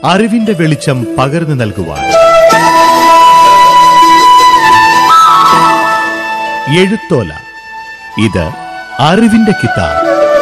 അറിവിന്റെ വെളിച്ചം പകർന്നു നൽകുവാൻ എഴുത്തോല ഇത് അറിവിന്റെ കിതാബ്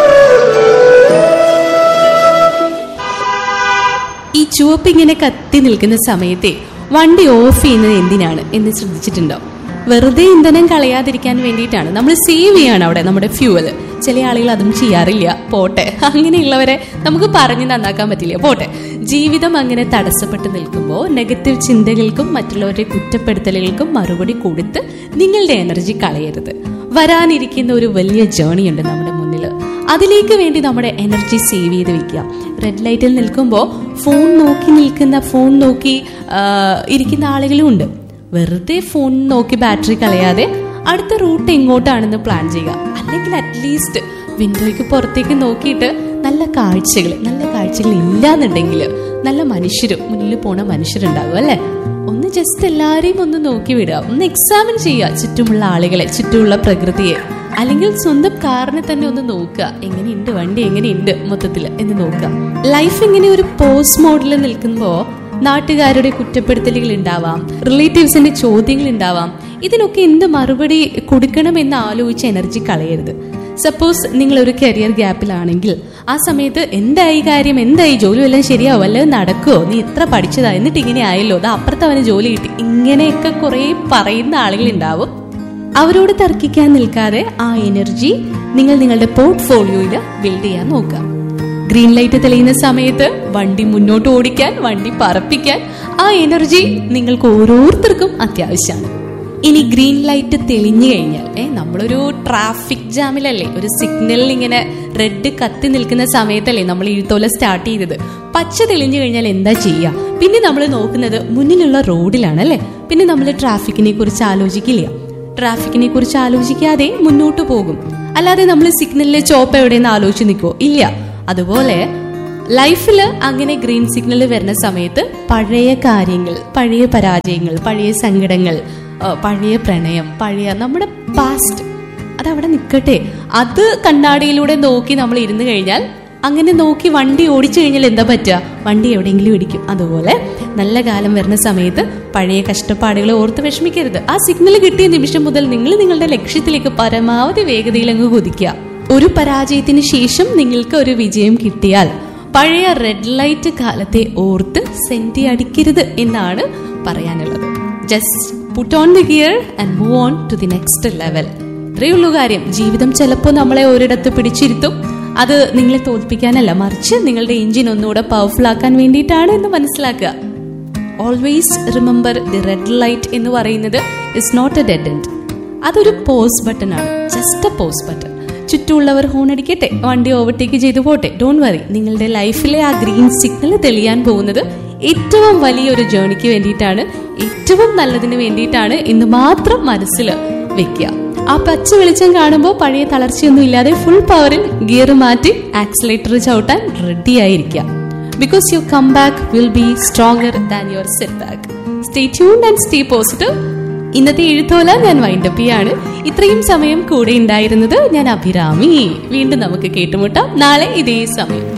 ഈ ചുവപ്പ് ഇങ്ങനെ കത്തി നിൽക്കുന്ന സമയത്തെ വണ്ടി ഓഫ് ചെയ്യുന്നത് എന്തിനാണ് എന്ന് ശ്രദ്ധിച്ചിട്ടുണ്ടോ വെറുതെ ഇന്ധനം കളയാതിരിക്കാൻ വേണ്ടിയിട്ടാണ് നമ്മൾ സേവ് ചെയ്യാണ് അവിടെ നമ്മുടെ ഫ്യൂവൽ ചില ആളുകൾ അതും ചെയ്യാറില്ല പോട്ടെ അങ്ങനെയുള്ളവരെ നമുക്ക് പറഞ്ഞ് നന്നാക്കാൻ പറ്റില്ല പോട്ടെ ജീവിതം അങ്ങനെ തടസ്സപ്പെട്ട് നിൽക്കുമ്പോൾ നെഗറ്റീവ് ചിന്തകൾക്കും മറ്റുള്ളവരുടെ കുറ്റപ്പെടുത്തലുകൾക്കും മറുപടി കൊടുത്ത് നിങ്ങളുടെ എനർജി കളയരുത് വരാനിരിക്കുന്ന ഒരു വലിയ ജേണി ഉണ്ട് നമ്മുടെ മുന്നിൽ അതിലേക്ക് വേണ്ടി നമ്മുടെ എനർജി സേവ് ചെയ്ത് വെക്കുക റെഡ് ലൈറ്റിൽ നിൽക്കുമ്പോൾ ഫോൺ നോക്കി നിൽക്കുന്ന ഫോൺ നോക്കി ആ, ഇരിക്കുന്ന ആളുകളും ഉണ്ട് വെറുതെ ഫോൺ നോക്കി ബാറ്ററി കളയാതെ അടുത്ത റൂട്ട് എങ്ങോട്ടാണെന്ന് പ്ലാൻ ചെയ്യുക അല്ലെങ്കിൽ അറ്റ്ലീസ്റ്റ് വിൻഡോയ്ക്ക് പുറത്തേക്ക് നോക്കിയിട്ട് നല്ല കാഴ്ചകൾ നല്ല കാഴ്ചകൾ ഇല്ലാന്നുണ്ടെങ്കിൽ നല്ല മനുഷ്യരും മുന്നിൽ പോണ മനുഷ്യരുണ്ടാകും അല്ലേ ഒന്ന് ജസ്റ്റ് എല്ലാരെയും ഒന്ന് നോക്കി വിടുക ഒന്ന് എക്സാമിൻ ചെയ്യുക ചുറ്റുമുള്ള ആളുകളെ ചുറ്റുമുള്ള പ്രകൃതിയെ അല്ലെങ്കിൽ സ്വന്തം കാറിനെ തന്നെ ഒന്ന് നോക്കുക എങ്ങനെയുണ്ട് വണ്ടി എങ്ങനെയുണ്ട് മൊത്തത്തിൽ എന്ന് നോക്കുക ലൈഫ് ഇങ്ങനെ ഒരു പോസ്റ്റ് മോഡിൽ നിൽക്കുമ്പോൾ നാട്ടുകാരുടെ കുറ്റപ്പെടുത്തലുകൾ ഉണ്ടാവാം റിലേറ്റീവ്സിന്റെ ചോദ്യങ്ങൾ ഉണ്ടാവാം ഇതിനൊക്കെ എന്ത് മറുപടി കൊടുക്കണമെന്ന് ആലോചിച്ച് എനർജി കളയരുത് സപ്പോസ് നിങ്ങൾ ഒരു കരിയർ ഗ്യാപ്പിലാണെങ്കിൽ ആ സമയത്ത് എന്തായി കാര്യം എന്തായി ജോലി വല്ലതും ശരിയാവും വല്ലതും നടക്കുമോ നീ ഇത്ര പഠിച്ചതാ എന്നിട്ട് ഇങ്ങനെ ആയല്ലോ അത് അപ്പുറത്ത് അവന് ജോലി കിട്ടി ഇങ്ങനെയൊക്കെ കുറെ പറയുന്ന ആളുകളുണ്ടാവും അവരോട് തർക്കിക്കാൻ നിൽക്കാതെ ആ എനർജി നിങ്ങൾ നിങ്ങളുടെ പോർട്ട്ഫോളിയോയിൽ ബിൽഡ് ചെയ്യാൻ നോക്കുക ഗ്രീൻ ലൈറ്റ് തെളിയുന്ന സമയത്ത് വണ്ടി മുന്നോട്ട് ഓടിക്കാൻ വണ്ടി പറപ്പിക്കാൻ ആ എനർജി നിങ്ങൾക്ക് ഓരോരുത്തർക്കും അത്യാവശ്യമാണ് ഇനി ഗ്രീൻ ലൈറ്റ് തെളിഞ്ഞു കഴിഞ്ഞാൽ ഏ നമ്മളൊരു ട്രാഫിക് ജാമിലല്ലേ ഒരു സിഗ്നലിൽ ഇങ്ങനെ റെഡ് കത്തി നിൽക്കുന്ന സമയത്തല്ലേ നമ്മൾ എഴുത്തോല സ്റ്റാർട്ട് ചെയ്തത് പച്ച തെളിഞ്ഞു കഴിഞ്ഞാൽ എന്താ ചെയ്യുക പിന്നെ നമ്മൾ നോക്കുന്നത് മുന്നിലുള്ള റോഡിലാണ് അല്ലേ പിന്നെ നമ്മൾ ട്രാഫിക്കിനെ കുറിച്ച് ആലോചിക്കില്ല ട്രാഫിക്കിനെ കുറിച്ച് ആലോചിക്കാതെ മുന്നോട്ട് പോകും അല്ലാതെ നമ്മൾ സിഗ്നലിലെ ചോപ്പ് എവിടെയെന്ന് ആലോചിച്ച് നിൽക്കുമോ ഇല്ല അതുപോലെ ലൈഫിൽ അങ്ങനെ ഗ്രീൻ സിഗ്നൽ വരുന്ന സമയത്ത് പഴയ കാര്യങ്ങൾ പഴയ പരാജയങ്ങൾ പഴയ സങ്കടങ്ങൾ ആ, പഴയ പ്രണയം പഴയ നമ്മുടെ പാസ്റ്റ് അതവിടെ നിൽക്കട്ടെ അത് കണ്ണാടിയിലൂടെ നോക്കി നമ്മൾ ഇരുന്ന് കഴിഞ്ഞാൽ അങ്ങനെ നോക്കി വണ്ടി ഓടിച്ചു കഴിഞ്ഞാൽ എന്താ പറ്റുക വണ്ടി എവിടെയെങ്കിലും ഇടിക്കും അതുപോലെ നല്ല കാലം വരുന്ന സമയത്ത് പഴയ കഷ്ടപ്പാടുകളെ ഓർത്ത് വിഷമിക്കരുത് ആ സിഗ്നൽ കിട്ടിയ നിമിഷം മുതൽ നിങ്ങൾ നിങ്ങളുടെ ലക്ഷ്യത്തിലേക്ക് പരമാവധി വേഗതയിൽ അങ്ങ് കുതിക്കുക ഒരു പരാജയത്തിന് ശേഷം നിങ്ങൾക്ക് ഒരു വിജയം കിട്ടിയാൽ പഴയ റെഡ് ലൈറ്റ് കാലത്തെ ഓർത്ത് സെന്റി അടിക്കരുത് എന്നാണ് പറയാനുള്ളത് just put on the gear and move on to the next level ഇത്രയുള്ളൂ കാര്യം ജീവിതം ചിലപ്പോൾ നമ്മളെ ഒരിടത്ത് പിടിച്ചിരുത്തും അത് നിങ്ങളെ തോൽപ്പിക്കാനല്ല മറിച്ച് നിങ്ങളുടെ എഞ്ചിൻ ഒന്നുകൂടെ പവർഫുൾ ആക്കാൻ വേണ്ടിയിട്ടാണ് എന്ന് മനസ്സിലാക്കുക always remember the red light എന്ന് പറയുന്നത് is not a dead end അതൊരു പോസ് ബട്ടൺ ആണ് ജസ്റ്റ് എ പോസ് ബട്ടൺ ചുറ്റുമുള്ളവർ ഹോൺ അടിക്കട്ടെ വണ്ടി ഓവർടേക്ക് ചെയ്തു പോട്ടെ ഡോണ്ട് വറി നിങ്ങളുടെ ലൈഫിലെ ആ ഗ്രീൻ സിഗ്നൽ തെളിയാൻ പോകുന്നത് ഏറ്റവും വലിയൊരു ജേണിക്ക് വേണ്ടിയിട്ടാണ് ഏറ്റവും നല്ലതിന് വേണ്ടിയിട്ടാണ് എന്ന് മാത്രം മനസ്സിൽ വെക്കുക ആ പച്ച വെളിച്ചം കാണുമ്പോൾ പഴയ തളർച്ചയൊന്നും ഇല്ലാതെ ഫുൾ പവറിൽ ഗിയർ മാറ്റി ആക്സിലേറ്റർ ചവിട്ടാൻ റെഡി ആയിരിക്കുക because your come back will be stronger than your set back stay tune and stay positive ഇന്നത്തെ എഴുത്തോല ഞാൻ വൈൻഡപ്പ് ചെയ്യാണ് ഇത്രയും സമയം കൂടെ ഉണ്ടായിരുന്നത് ഞാൻ അഭിരാമി വീണ്ടും നമുക്ക് കേട്ടുമുട്ടാം നാളെ ഇതേ സമയം